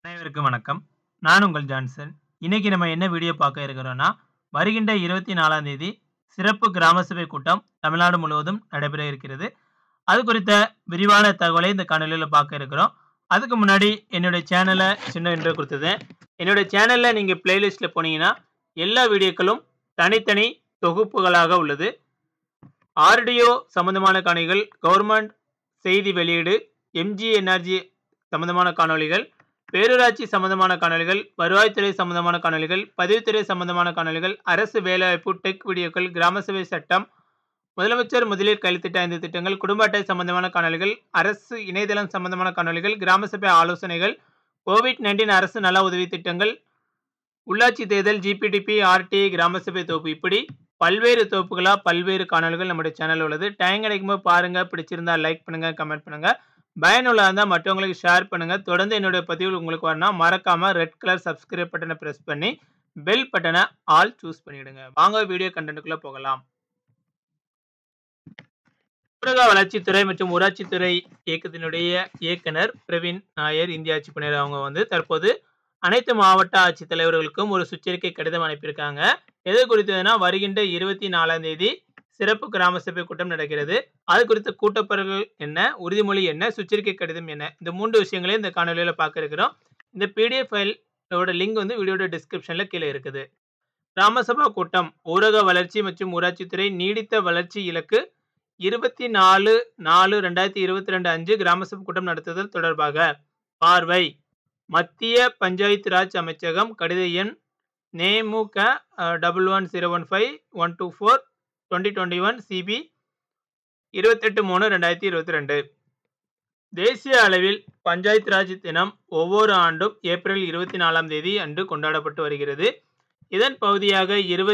அனைவருக்கும் வணக்கம். நான் உங்கள் ஜான்சன். இன்னைக்கு நம்ம என்ன வீடியோ பார்க்க இருக்கிறோம்னா, வருகின்ற 24ஆம் தேதி சிறப்பு கிராம சபை கூட்டம் தமிழ்நாடு முழுவதும் நடைபெற இருக்கிறது. அது குறித்த விரிவான தகவலை இந்த காணொளியில பார்க்க இருக்கிறோம். அதுக்கு முன்னாடி என்னுடைய சேனல சின்ன இன்ட்ரோ குடுத்துருந்தேன். என்னுடைய சேனல்ல நீங்க பிளேலிஸ்ட்ல போனீங்கன்னா, எல்லா வீடியோக்களும் தனித்தனி தொகுப்புகளாக உள்ளது. ஆர்டிஓ சம்பந்தமான காணொளிகள், கவர்ன்மென்ட் செய்தி வெளியீடு, எம்ஜிஎன்ஆர்ஜி சம்பந்தமான காணொளிகள், பேரூராட்சி சம்பந்தமான காணொளிகள், வருவாய்த்துறை சம்பந்தமான காணொளிகள், பதிவுத்துறை சம்பந்தமான காணொளிகள், அரசு வேலைவாய்ப்பு, டெக் வீடியோக்கள், கிராம சபை சட்டம், முதலமைச்சர் முதலீடு கைத்திட்ட 5 திட்டங்கள், குடும்ப அட்டை சம்பந்தமான காணொளிகள், அரசு இணையதளம் சம்பந்தமான காணொளிகள், கிராம சபை ஆலோசனைகள், கோவிட்-19 அரசு நல உதவி திட்டங்கள், உள்ளாட்சி தேர்தல், ஜிபிடிபி, ஆர்டிஐ, கிராம சபை தொகுப்பு இப்படி பல்வேறு தொகுப்புகளா பல்வேறு காணொளிகள் நம்முடைய சேனல்ல உள்ளது. டைம் கிடைக்கும்போது பாருங்க. பிடிச்சிருந்தா லைக் பண்ணுங்க, கமெண்ட் பண்ணுங்க. பயனுள்ளதா இருந்தா மற்றவங்களுக்கு ஷேர் பண்ணுங்க. தொடர்ந்து என்னுடைய பதிவுகள் உங்களுக்கு வரணும்னா மறக்காம ரெட் கலர் சப்ஸ்கிரைப் பட்டன பிரஸ் பண்ணி பெல் பட்டன ஆல் சூஸ் பண்ணிடுங்க. வாங்க வீடியோ கன்டென்ட்க்குள்ள போகலாம். ஊரக வளர்ச்சித்துறை மற்றும் ஊராட்சித்துறை இயக்கத்தினுடைய இயக்குனர் பிரவீன் நாயர், இந்திய ஆட்சிப் பணியாளர் அவங்க வந்து தற்போது அனைத்து மாவட்ட ஆட்சித் தலைவர்களுக்கும் ஒரு சுற்றறிக்கை கடிதம் அனுப்பியிருக்காங்க. எது குறித்ததுன்னா, வருகின்ற 24ஆம் தேதி சிறப்பு கிராம சபை கூட்டம் நடக்கிறது. அது குறித்த கூட்டப்பொருள்கள் என்ன, உறுதிமொழி என்ன, சுற்றறிக்கை கடிதம் என்ன, இந்த 3 விஷயங்களையும் இந்த காணொளியில பார்க்க இருக்கிறோம். இந்த பிடிஎஃப் ஃபைல் ஓட லிங்க் வந்து வீடியோட டிஸ்கிரிப்ஷன்ல கீழ இருக்குது. கிராம சபா கூட்டம் ஊரக வளர்ச்சி மற்றும் ஊராட்சித்துறை நீடித்த வளர்ச்சி இலக்கு 24/4/2022 அன்று கிராம சபை கூட்டம் நடத்துதல் தொடர்பாக பார்வை மத்திய பஞ்சாயத்து ராஜ் அமைச்சகம் கடித எண் நெ.மு.க 11015124/2021 சி.பி. 28/3/2022 தேசிய அளவில் பஞ்சாயத்து ராஜ் தினம் ஒவ்வொரு ஆண்டும் ஏப்ரல் 24ஆம் தேதி அன்று கொண்டாடப்பட்டு வருகிறது. இதன் பகுதியாக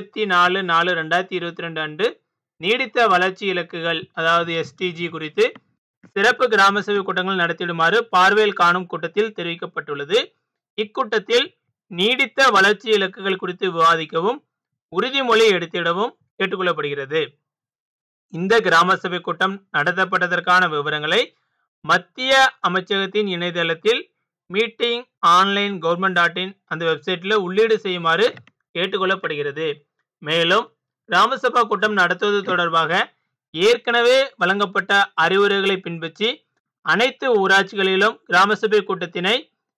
24/4/2022 அன்று நீடித்த வளர்ச்சி இலக்குகள் அதாவது எஸ்டிஜி குறித்து சிறப்பு கிராம சபை கூட்டங்கள் நடத்திடுமாறு பார்வையில் காணும் கூட்டத்தில் தெரிவிக்கப்பட்டுள்ளது. இக்கூட்டத்தில் நீடித்த வளர்ச்சி இலக்குகள் குறித்து விவாதிக்கவும், உறுதிமொழி எடுத்திடவும் கேட்டுக் கொள்ளப்படுகிறது. இந்த கிராம சபை கூட்டம் நடத்தப்பட்டதற்கான விவரங்களை மத்திய அமைச்சகத்தின் இணையதளத்தில் meeting online government dot in அந்த வெப்சைட்ல உள்ளீடு செய்யுமாறு கேட்டுக் கொள்ளப்படுகிறது. மேலும் கிராம சபா கூட்டம் நடத்துவது தொடர்பாக ஏற்கனவே வழங்கப்பட்ட அறிவுரைகளை பின்பற்றி அனைத்து ஊராட்சிகளிலும் கிராம சபை கூட்டத்தினை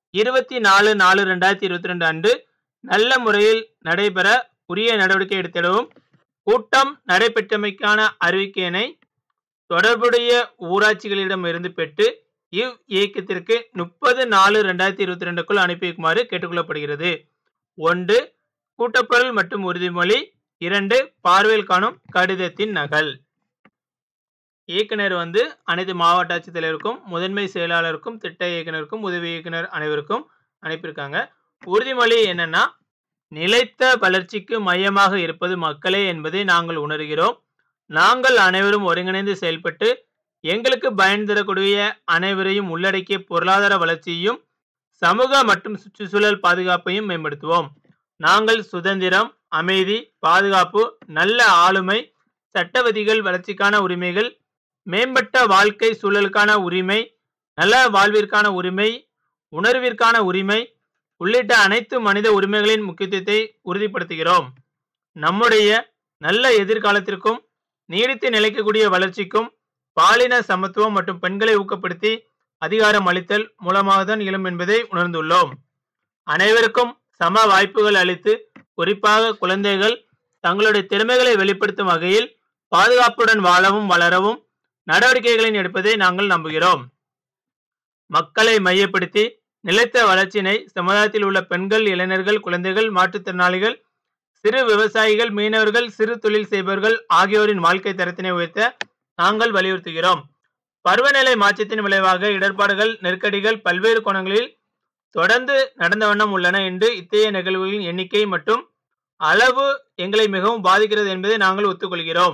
24/4/2022 அன்று நல்ல முறையில் நடைபெற உரிய நடவடிக்கை எடுத்திடவும், கூட்டம் நடைபெற்றமைக்கான அறிவிக்கையினை தொடர்புடைய ஊராட்சிகளிடம் இருந்து பெற்று இவ் இயக்கத்திற்கு 30/4/2022க்குள் அனுப்பி வைக்குமாறு கேட்டுக் கொள்ளப்படுகிறது. 1. கூட்டப்பொருள் மற்றும் உறுதிமொழி 2. பார்வையில் காணும் கடிதத்தின் நகல் இயக்குனர் வந்து அனைத்து மாவட்ட ஆட்சித் தலைவருக்கும், முதன்மை செயலாளருக்கும், திட்ட இயக்குனருக்கும், உதவி இயக்குனர் அனைவருக்கும் அனுப்பியிருக்காங்க. உறுதிமொழி என்னன்னா, நிலைத்த வளர்ச்சிக்கு மையமாக இருப்பது மக்களே என்பதை நாங்கள் உணர்கிறோம். நாங்கள் அனைவரும் ஒருங்கிணைந்து செயல்பட்டு எங்களுக்கு பயன் தரக்கூடிய அனைவரையும் உள்ளடக்கிய பொருளாதார வளர்ச்சியையும், சமூக மற்றும் சுற்றுச்சூழல் பாதுகாப்பையும் மேம்படுத்துவோம். நாங்கள் சுதந்திரம், அமைதி, பாதுகாப்பு, நல்ல ஆளுமை, சட்ட விதிகள், வளர்ச்சிக்கான உரிமைகள், மேம்பட்ட வாழ்க்கை சூழலுக்கான உரிமை, நல வாழ்விற்கான உரிமை, உணர்விற்கான உரிமை உள்ளிட்ட அனைத்து மனித உரிமைகளின் முக்கியத்துவத்தை உறுதிப்படுத்துகிறோம். நம்முடைய நல்ல எதிர்காலத்திற்கும், நீடித்து நிலைக்கக்கூடிய வளர்ச்சிக்கும் பாலின சமத்துவம் மற்றும் பெண்களை ஊக்கப்படுத்தி அதிகாரம் அளித்தல் மூலமாகத்தான் இயலும் என்பதை உணர்ந்துள்ளோம். அனைவருக்கும் சம வாய்ப்புகள் அளித்து, குறிப்பாக குழந்தைகள் தங்களுடைய திறமைகளை வெளிப்படுத்தும் வகையில் பாதுகாப்புடன் வாழவும், வளரவும் நடவடிக்கைகளை எடுப்பதை நாங்கள் நம்புகிறோம். மக்களை மையப்படுத்தி நிலைத்த வளர்ச்சியினை சமுதாயத்தில் உள்ள பெண்கள், இளைஞர்கள், குழந்தைகள், மாற்றுத்திறனாளிகள், சிறு விவசாயிகள், மீனவர்கள், சிறு தொழில் செய்பவர்கள் ஆகியோரின் வாழ்க்கை தரத்தினை உயர்த்த நாங்கள் வலியுறுத்துகிறோம். பருவநிலை மாற்றத்தின் விளைவாக இடர்பாடுகள், நெருக்கடிகள் பல்வேறு கோணங்களில் தொடர்ந்து நடந்த வண்ணம் உள்ளன என்று இத்தகைய நிகழ்வுகளின் எண்ணிக்கை மற்றும் அளவு எங்களை மிகவும் பாதிக்கிறது என்பதை நாங்கள் ஒத்துக்கொள்கிறோம்.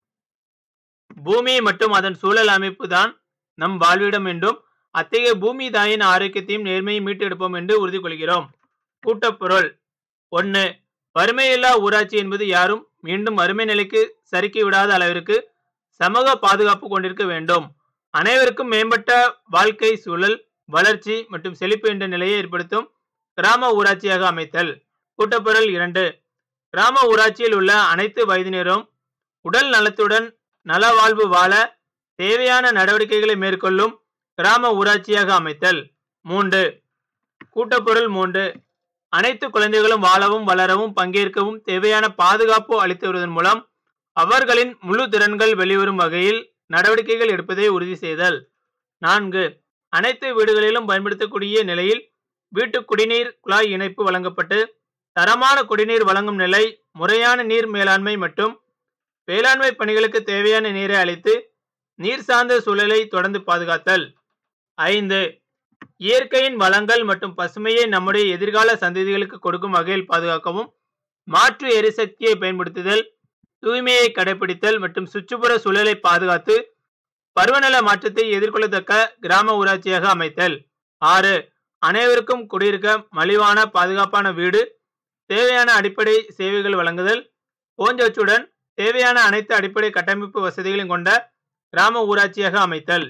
பூமி மற்றும் அதன் சூழல் அமைப்பு தான் நம் வாழ்விடம் என்றும், அத்தகைய பூமி தாயின் ஆரோக்கியத்தையும் நேர்மையையும் மீட்டெடுப்போம் என்று உறுதி கொள்கிறோம். கூட்டப்பொருள் 1. வறுமையில்லா ஊராட்சி என்பது யாரும் மீண்டும் வறுமை நிலைக்கு சறுக்கி விடாத அளவிற்கு சமூக பாதுகாப்பு கொண்டிருக்க வேண்டும். அனைவருக்கும் மேம்பட்ட வாழ்க்கை சூழல், வளர்ச்சி மற்றும் செழிப்பு என்ற நிலையை ஏற்படுத்தும் கிராம ஊராட்சியாக அமைத்தல் கூட்டப்பொருள் இரண்டு கிராம ஊராட்சியில் உள்ள அனைத்து வயதினரும் உடல் நலத்துடன் நலவாழ்வு வாழ தேவையான நடவடிக்கைகளை மேற்கொள்ளும் கிராம ஊராட்சியாக அமைத்தல் மூன்று கூட்டப்பொருள் மூன்று அனைத்து குழந்தைகளும் வாழவும் வளரவும் பங்கேற்கவும் தேவையான பாதுகாப்பு அளித்து வருவதன் மூலம் அவர்களின் முழு திறன்கள் வெளிவரும் வகையில் நடவடிக்கைகள் எடுப்பதை உறுதி செய்தல் நான்கு அனைத்து வீடுகளிலும் பயன்படுத்தக்கூடிய நிலையில் வீட்டு குடிநீர் குழாய் இணைப்பு வழங்கப்பட்டு தரமான குடிநீர் வழங்கும் நிலை முறையான நீர் மேலாண்மை மற்றும் வேளாண்மை பணிகளுக்கு தேவையான நீரை அளித்து நீர் சார்ந்த சூழலை தொடர்ந்து பாதுகாத்தல் ஐந்து இயற்கையின் வளங்கள் மற்றும் பசுமையை நம்முடைய எதிர்கால சந்ததிகளுக்கு கொடுக்கும் வகையில் பாதுகாக்கவும் மாற்று எரிசக்தியை பயன்படுத்துதல் தூய்மையை கடைபிடித்தல் மற்றும் சுற்றுப்புற சூழலை பாதுகாத்து பருவநிலை மாற்றத்தை எதிர்கொள்ளத்தக்க கிராம ஊராட்சியாக அமைத்தல் ஆறு அனைவருக்கும் குடியிருக்க மலிவான பாதுகாப்பான வீடு தேவையான அடிப்படை சேவைகள் வழங்குதல் போன்றவற்றுடன் தேவையான அனைத்து அடிப்படை கட்டமைப்பு வசதிகளையும் கொண்ட கிராம ஊராட்சியாக அமைத்தல்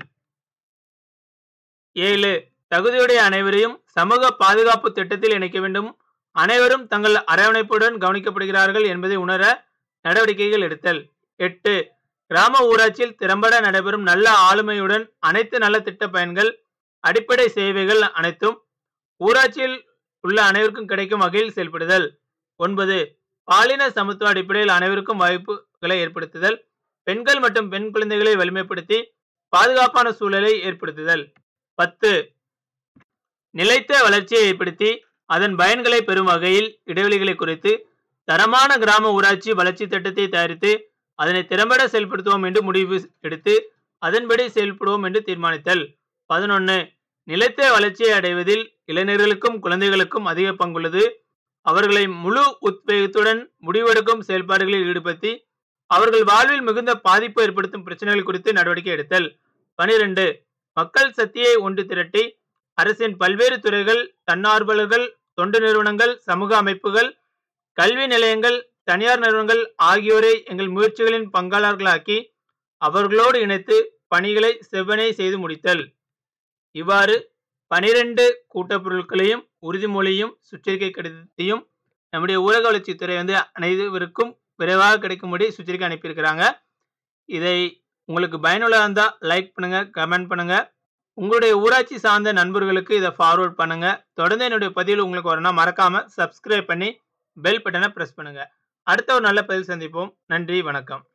ஏழு தகுதியுடைய அனைவரையும் சமூக பாதுகாப்பு திட்டத்தில் இணைக்க வேண்டும் அனைவரும் தங்கள் அரவணைப்புடன் கவனிக்கப்படுகிறார்கள் என்பதை உணர நடவடிக்கைகள் எடுத்தல் எட்டு கிராம ஊராட்சியில் திறம்பட நடைபெறும் நல்ல ஆளுமையுடன் அனைத்து நல்ல திட்ட பயன்கள் அடிப்படை சேவைகள் அனைத்தும் ஊராட்சியில் உள்ள அனைவருக்கும் கிடைக்கும் வகையில் செயல்படுதல் ஒன்பது பாலின சமத்துவ அடிப்படையில் அனைவருக்கும் வாய்ப்புகளை ஏற்படுத்துதல் பெண்கள் மற்றும் பெண் குழந்தைகளை வலிமைப்படுத்தி பாதுகாப்பான சூழலை ஏற்படுத்துதல் பத்து நிலைத்த வளர்ச்சியை ஏற்படுத்தி அதன் பயன்களை பெறும் வகையில் இடைவெளிகளை குறைத்து தரமான கிராம ஊராட்சி வளர்ச்சி திட்டத்தை தயாரித்து அதனை திறம்பட செயல்படுத்துவோம் என்று முடிவு எடுத்து அதன்படி செயல்படுவோம் என்று தீர்மானித்தல் பதினொன்று நிலைத்த வளர்ச்சியை அடைவதில் இளைஞர்களுக்கும் குழந்தைகளுக்கும் அதிக பங்குள்ளது அவர்களை முழு உத்வேகத்துடன் முடிவெடுக்கும் செயல்பாடுகளில் ஈடுபடுத்தி அவர்கள் வாழ்வில் மிகுந்த பாதிப்பு ஏற்படுத்தும் பிரச்சனைகள் குறித்து நடவடிக்கை எடுத்தல் பனிரெண்டு மக்கள் சக்தியை ஒன்று திரட்டி அரசின் பல்வேறு துறைகள் தன்னார்வலர்கள் தொண்டு நிறுவனங்கள் சமூக அமைப்புகள் கல்வி நிலையங்கள் தனியார் நிறுவனங்கள் ஆகியோரை எங்கள் முயற்சிகளின் பங்காளர்களாக்கி அவர்களோடு இணைத்து பணிகளை செவ்வனே செய்து முடித்தல் இவ்வாறு பனிரெண்டு கூட்டப்பொருட்களையும் உறுதிமொழியும் சுற்றறிக்கை கடிதத்தையும் நம்முடைய ஊரக வளர்ச்சித்துறை வந்து அனைவருக்கும் விரைவாக கிடைக்கும்படி சுற்றறிக்கை அனுப்பியிருக்கிறாங்க இதை உங்களுக்கு பயனுள்ளதாக இருந்தால் லைக் பண்ணுங்க கமெண்ட் பண்ணுங்க உங்களுடைய ஊராட்சி சார்ந்த நண்பர்களுக்கு இதை ஃபார்வர்ட் பண்ணுங்க தொடர்ந்து என்னுடைய பதிவில் உங்களுக்கு வரணும் மறக்காம சப்ஸ்கிரைப் பண்ணி பெல் பட்டனை பிரஸ் பண்ணுங்க அடுத்த ஒரு நல்ல பதில் சந்திப்போம் நன்றி வணக்கம்